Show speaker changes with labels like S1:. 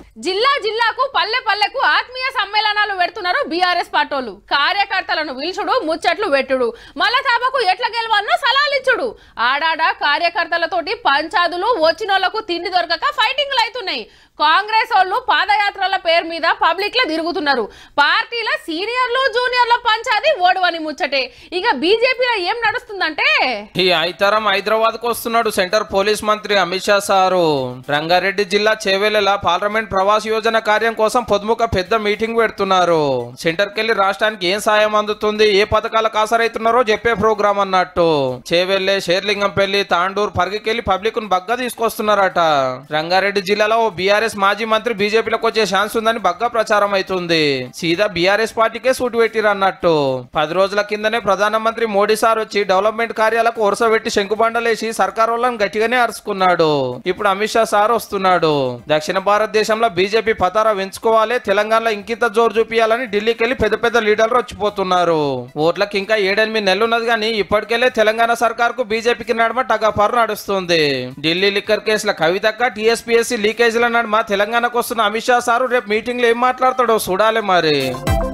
S1: జిల్లా జిల్లాకు పల్లె పల్లెకు ఆత్మీయ సమ్మేళనాలు పెడుతున్నారు బీఆర్ఎస్ పార్టోలు కార్యకర్తలను పిలుచుడు ముచ్చట్లు పెట్టుడు మళ్ళా తాపకు ఎట్ల గెలవన్నో సలాలిచ్చుడు ఆడాడ కార్యకర్తలతోటి పంచాదులు వచ్చినోళ్లకు తిండి దొరకక ఫైటింగ్లు అవుతున్నాయి కాంగ్రెస్ వాళ్ళు పాదయాత్రల పేరు మీద పబ్లిక్ లో తిరుగుతున్నారు పార్టీల సీనియర్లు జూనియర్ల పంచాది ఓడువని ముచ్చటే ఇక బీజేపీలో ఏం నడుస్తుందంటే
S2: ఈ ఐతరం హైదరాబాద్ కు వస్తున్నాడు సెంటర్ పోలీస్ మంత్రి అమిత్ షా సారు రంగారెడ్డి జిల్లా చేవెళ్ల పార్లమెంట్ ప్రవాస్ యోజన కార్యం కోసం పొద్దుముక పెద్ద మీటింగ్ పెడుతున్నారు సెంటర్ కెళ్లి రాష్ట్రానికి ఏం సాయం అందుతుంది ఏ పథకాలకు ఆసరైతున్నారో చెప్పే ప్రోగ్రామ్ అన్నట్టు చేవెళ్ళే షేర్లింగంపల్లి తాండూర్ పరిగికెళ్లి పబ్లిక్ ను బగ్గా తీసుకొస్తున్నారట రంగారెడ్డి జిల్లాలో ఓ బీఆర్ఎస్ మాజీ మంత్రి బీజేపీలోకి వచ్చే ఛాన్స్ ఉందని బగ్గా ప్రచారం అవుతుంది సీదా బీఆర్ఎస్ పార్టీకే సూటు పెట్టిరు అన్నట్టు పది రోజుల కిందనే ప్రధానమంత్రి మోడీ సార్ వచ్చి డెవలప్మెంట్ కార్యాలకు వరుస పెట్టి శంకుబండలేసి సర్కార్ వాళ్ళని గట్టిగానే అరుచుకున్నాడు ఇప్పుడు అమిత్ షా సార్ వస్తున్నాడు దక్షిణ భారతదేశంలో బీజేపీ పతారా పెంచుకోవాలి తెలంగాణలో ఇంకింత జోరు చూపించాలని ఢిల్లీకి వెళ్ళి పెద్ద పెద్ద లీడర్లు వచ్చిపోతున్నారు ఓట్లకి ఇంకా ఏడెనిమిది నెలలు ఉన్నది కానీ ఇప్పటికెళ్ళే తెలంగాణ సర్కార్ కు బీజేపీకి నడమ టగాపరు నడుస్తుంది ఢిల్లీ లిక్కర్ కేసుల కవితక్క టీఎస్పీఎస్సీ లీకేజీల నడుమ తెలంగాణకు వస్తున్న అమిత్ షా సారు రేపు మీటింగ్ లో ఏం మాట్లాడతాడో చూడాలి మరి